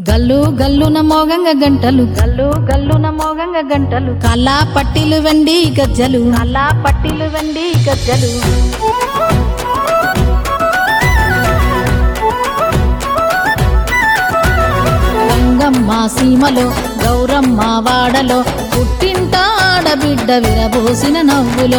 గల్లు గల్లున మోగంగ గంటలు గల్లు గల్లున మోగంగ గంటలు కల్లా పట్టిలు వెండి గజ్జలు కల్లా పట్టిలు వెండి గజ్జలు రంగమ్మ సీమలో గౌరమ్మ వాడలో పుట్టింట ఆడబిడ్డ విరబోసిన నవ్వులో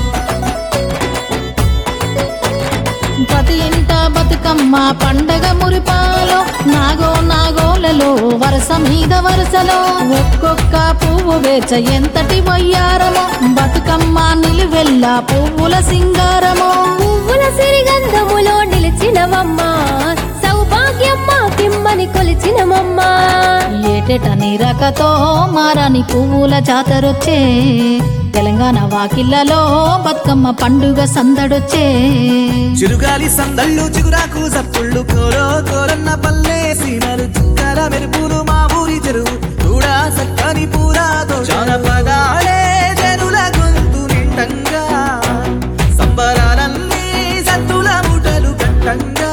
ప్రతి ఇంట బతుకమ్మ పండగ మురిపాలో నాగో నాగోలలో వరస మీద వరుసలో ఒక్కొక్క పువ్వు వేచ ఎంతటి వయ్యారమో బతుకమ్మ నిలువెల్ల పువ్వుల సింగారమో పువ్వుల సిరిగంధములో నిలిచినవమ్మ సౌభాగ్యమ్మ కిమ్మని కొలిచినమమ్మ ఏటెట నీరకతో మారాని పువ్వుల జాతరొచ్చే తెలంగాణ వాకిళ్లలో బతుకమ్మ పండుగ సందడొచ్చే చిరుగాలి సందళ్ళు చిగురాకు సప్పుళ్ళు కోరో కోరన్న పల్లె సీనలు చుక్కల మెరుపులు మా ఊరి చెరువు కూడా సక్కని పూరాతో జానపదాలే జనుల గొంతు నిండంగా సంబరాలన్నీ సత్తుల ముటలు కట్టంగా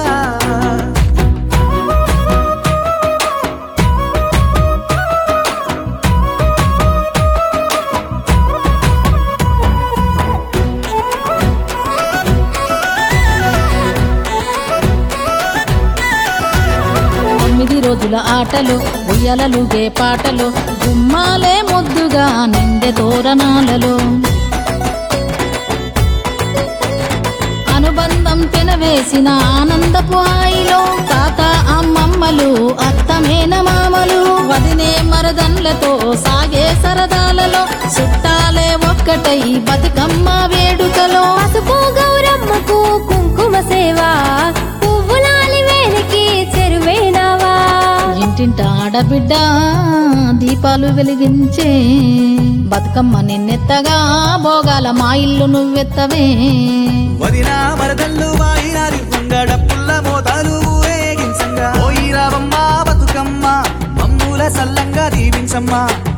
తొమ్మిది రోజుల ఆటలు ఉయ్యలలుగే పాటలు గుమ్మాలే ముద్దుగా నిండె తోరణాలలో అనుబంధం పెనవేసిన ఆనందపు హాయిలో తాత అమ్మమ్మలు అత్తమేన మామలు వదినే మరదన్లతో సాగే సరదాలలో చుట్టాలే ఒక్కటై బతుకమ్మ వేడుకలో పసుపు గౌరమ్మకు కుంకుమ సేవ పువ్వులాలి వేలికి చెరువేనావా ఇంటింట ఆడబిడ్డ దీపాలు వెలిగించే బతుకమ్మ నిన్నెత్తగా భోగాల మా ఇల్లు నువ్వెత్తవే వదిన మరదళ్ళు వాయినారి పొంగడ పుల్ల మోతాలు ఊరేగించంగా పోయి రావమ్మ బతుకమ్మ మమ్ముల సల్లంగా దీవించమ్మా